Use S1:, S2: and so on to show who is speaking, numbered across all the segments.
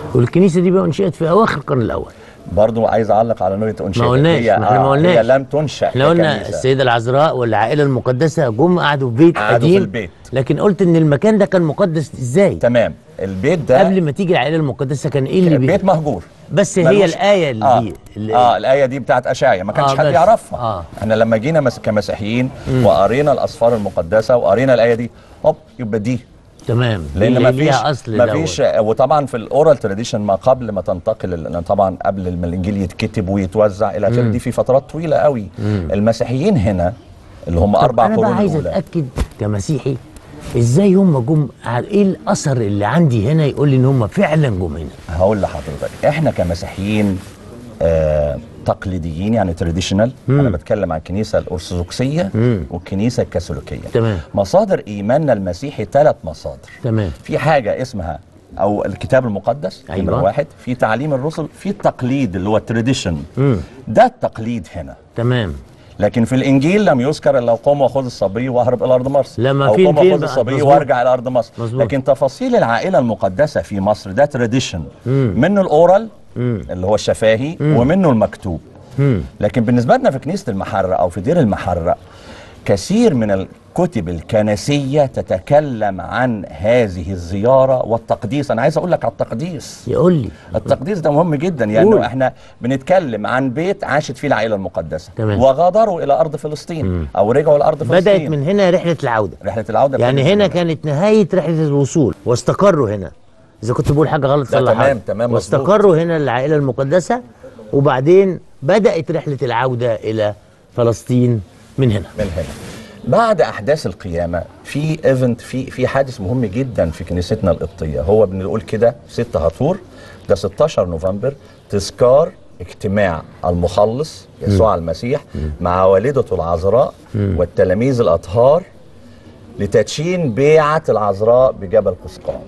S1: والكنيسه دي بقى انشئت في اواخر القرن الاول
S2: برضو عايز اعلق على نقطه انشاء
S1: ما قلناش
S2: هي,
S1: ما احنا ما
S2: آه،
S1: قلناش
S2: هي لم تنشا
S1: احنا قلنا
S2: ككنيسة.
S1: السيده العذراء والعائله المقدسه جم قعدوا في بيت
S2: قعدوا في
S1: قديم
S2: البيت.
S1: لكن قلت ان المكان ده كان مقدس ازاي
S2: تمام البيت ده
S1: قبل ما تيجي العائله المقدسه كان ايه اللي بي...
S2: بيت مهجور
S1: بس هي
S2: ملوش-
S1: الايه اللي,
S2: آه.
S1: دي اللي
S2: اه الايه دي بتاعت اشعيا ما كانش
S1: آه،
S2: حد
S1: بس.
S2: يعرفها
S1: آه.
S2: احنا لما جينا مس... كمسيحيين وقرينا الاسفار المقدسه وقرينا الايه دي هوب يبقى دي
S1: تمام
S2: لان
S1: دي
S2: ما فيش
S1: ليها اصل
S2: ما
S1: دوت.
S2: فيش وطبعا في الاورال تراديشن ما قبل ما تنتقل لان طبعا قبل ما الانجيل يتكتب ويتوزع الى اخره دي في فترات طويله قوي المسيحيين هنا اللي هم
S1: طب
S2: اربع
S1: انا بقى
S2: قرون
S1: عايز
S2: الاولى
S1: اتاكد كمسيحي ازاي هم جم ايه الاثر اللي عندي هنا يقول لي ان هم فعلا جم هنا
S2: هقول لحضرتك احنا كمسيحيين آه تقليديين يعني تراديشنال انا بتكلم عن الكنيسه الارثوذكسيه والكنيسه الكاثوليكيه
S1: تمام.
S2: مصادر ايماننا المسيحي ثلاث مصادر
S1: تمام
S2: في حاجه اسمها او الكتاب المقدس
S1: أيوة.
S2: نمرة واحد في تعليم الرسل في التقليد اللي هو التراديشن
S1: مم.
S2: ده التقليد هنا
S1: تمام
S2: لكن في الانجيل لم يذكر الا قوم وخذ الصبي واهرب الى ارض مصر
S1: لما
S2: او
S1: في
S2: قوم
S1: الفيلم
S2: وخذ
S1: بقى،
S2: الصبي
S1: مظبوط.
S2: وارجع الى ارض مصر
S1: مظبوط.
S2: لكن تفاصيل العائله المقدسه في مصر ده تراديشن منه الاورال اللي هو الشفاهي ومنه المكتوب
S1: مم.
S2: لكن بالنسبه لنا في كنيسه المحرة او في دير المحرة كثير من الكتب الكنسيه تتكلم عن هذه الزياره والتقديس انا عايز اقول لك على التقديس
S1: يقول لي
S2: التقديس ده مهم جدا يعني
S1: قول.
S2: إنه احنا بنتكلم عن بيت عاشت فيه العائله المقدسه
S1: تمام.
S2: وغادروا الى ارض فلسطين او رجعوا لارض فلسطين
S1: بدات من هنا رحله العوده
S2: رحله العوده
S1: يعني
S2: بتبدأ
S1: هنا
S2: من
S1: كانت نهايه رحله الوصول واستقروا هنا اذا كنت بقول حاجه غلط
S2: لا،
S1: صلحها
S2: تمام، تمام، مظبوط.
S1: واستقروا هنا العائله المقدسه وبعدين بدات رحله العوده الى فلسطين من هنا
S2: من هنا بعد احداث القيامه في ايفنت في في حادث مهم جدا في كنيستنا القبطيه هو بنقول كده 6 هطور ده 16 نوفمبر تذكار اجتماع المخلص يسوع المسيح مع والدته العذراء والتلاميذ الاطهار لتدشين بيعه العذراء بجبل قسقام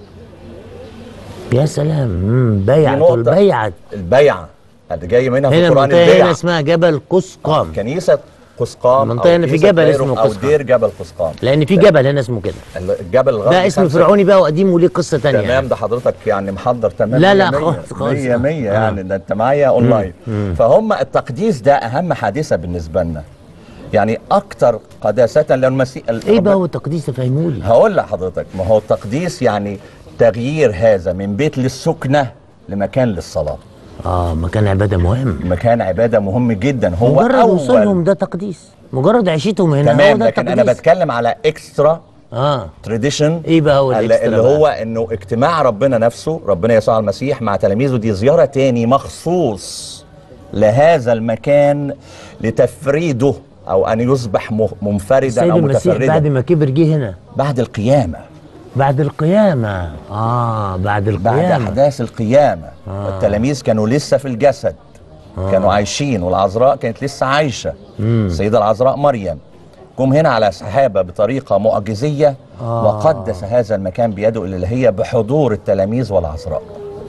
S1: يا سلام مم، بيعه
S2: نقطة.
S1: البيعه
S2: البيعه اللي جاي منها في
S1: هنا
S2: القران
S1: المنطقه هنا
S2: البيعه
S1: اسمها جبل قسقام
S2: كنيسه قسقام
S1: المنطقة
S2: أو
S1: هنا في
S2: كنيسة
S1: جبل
S2: كايرو
S1: اسمه
S2: او
S1: قسقام.
S2: دير جبل قسقام
S1: لان في جبل هنا اسمه كده
S2: الجبل الغربي
S1: ده اسم
S2: خمسة
S1: فرعوني بقى وقديم وليه قصه تانية
S2: تمام
S1: يعني.
S2: ده حضرتك يعني محضر تمام
S1: لا،
S2: مية
S1: لا،
S2: مية.
S1: خالص، خالص.
S2: مية مية
S1: آه.
S2: يعني ده انت معايا اونلاين فهم التقديس ده اهم حادثه بالنسبه لنا يعني اكتر قداسه لان المسيح
S1: ايه بقى هو التقديس فهموا لي
S2: هقول لحضرتك ما هو التقديس يعني تغيير هذا من بيت للسكنه لمكان للصلاه
S1: اه مكان عباده مهم
S2: مكان عباده مهم جدا هو
S1: مجرد
S2: اول
S1: وصولهم ده تقديس مجرد عيشتهم هنا هو
S2: تمام
S1: ده
S2: لكن انا
S1: التقديس.
S2: بتكلم على اكسترا
S1: اه
S2: تراديشن
S1: ايه بقى هو الإكسترا
S2: اللي
S1: بقى؟
S2: هو انه اجتماع ربنا نفسه ربنا يسوع المسيح مع تلاميذه دي زياره تاني مخصوص لهذا المكان لتفريده او ان يصبح م- منفردا
S1: السيد
S2: او
S1: المسيح بعد
S2: متفردا
S1: ما كبر جه هنا
S2: بعد القيامه
S1: بعد القيامة اه بعد
S2: بعد
S1: القيامة
S2: احداث القيامه
S1: آه.
S2: التلاميذ كانوا لسه في الجسد كانوا عايشين والعذراء كانت لسه عايشه السيده العذراء مريم جم هنا على سحابه بطريقه معجزيه
S1: آه.
S2: وقدس هذا المكان بيده الالهيه بحضور التلاميذ والعذراء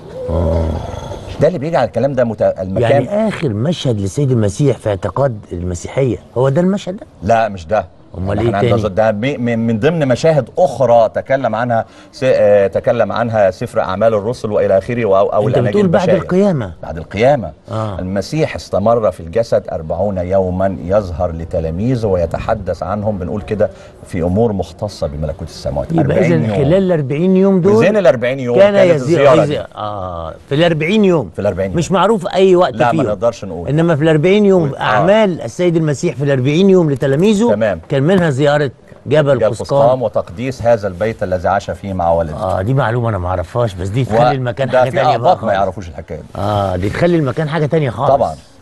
S2: ده اللي بيجعل الكلام ده مت... المكان
S1: يعني اخر مشهد للسيد المسيح في اعتقاد المسيحية هو ده المشهد ده
S2: لا مش ده
S1: أمال
S2: إحنا
S1: إيه
S2: عندنا
S1: تاني؟
S2: ده مي- من من ضمن مشاهد اخرى تكلم عنها س... آه، تكلم عنها سفر اعمال الرسل والى اخره او او
S1: انت
S2: الاناجيل
S1: بتقول بعد
S2: البشرية.
S1: القيامة
S2: بعد القيامة
S1: آه.
S2: المسيح استمر في الجسد أربعون يوما يظهر لتلاميذه ويتحدث عنهم بنقول كده في أمور مختصة بملكوت السماوات
S1: يبقى
S2: 40
S1: اذا
S2: يوم.
S1: خلال ال 40 يوم دول
S2: في زين ال 40 يوم
S1: كان
S2: كانت
S1: يزيد
S2: الزيارة
S1: يزي...
S2: دي.
S1: اه في ال 40 يوم
S2: في ال 40 يوم.
S1: مش معروف اي وقت
S2: لا
S1: فيهم
S2: ما نقدرش نقول
S1: انما في ال 40 يوم
S2: آه.
S1: اعمال السيد المسيح في ال 40 يوم لتلاميذه
S2: تمام.
S1: كان منها زيارة جبل
S2: جاب
S1: قسقام
S2: قسقام وتقديس هذا البيت الذي عاش فيه مع والده
S1: اه دي معلومة انا ما اعرفهاش بس دي تخلي المكان
S2: ده
S1: حاجة
S2: في
S1: تانية بقى
S2: أعباط ما
S1: خالص.
S2: يعرفوش الحكاية دي
S1: اه دي تخلي المكان حاجة تانية خالص
S2: طبعا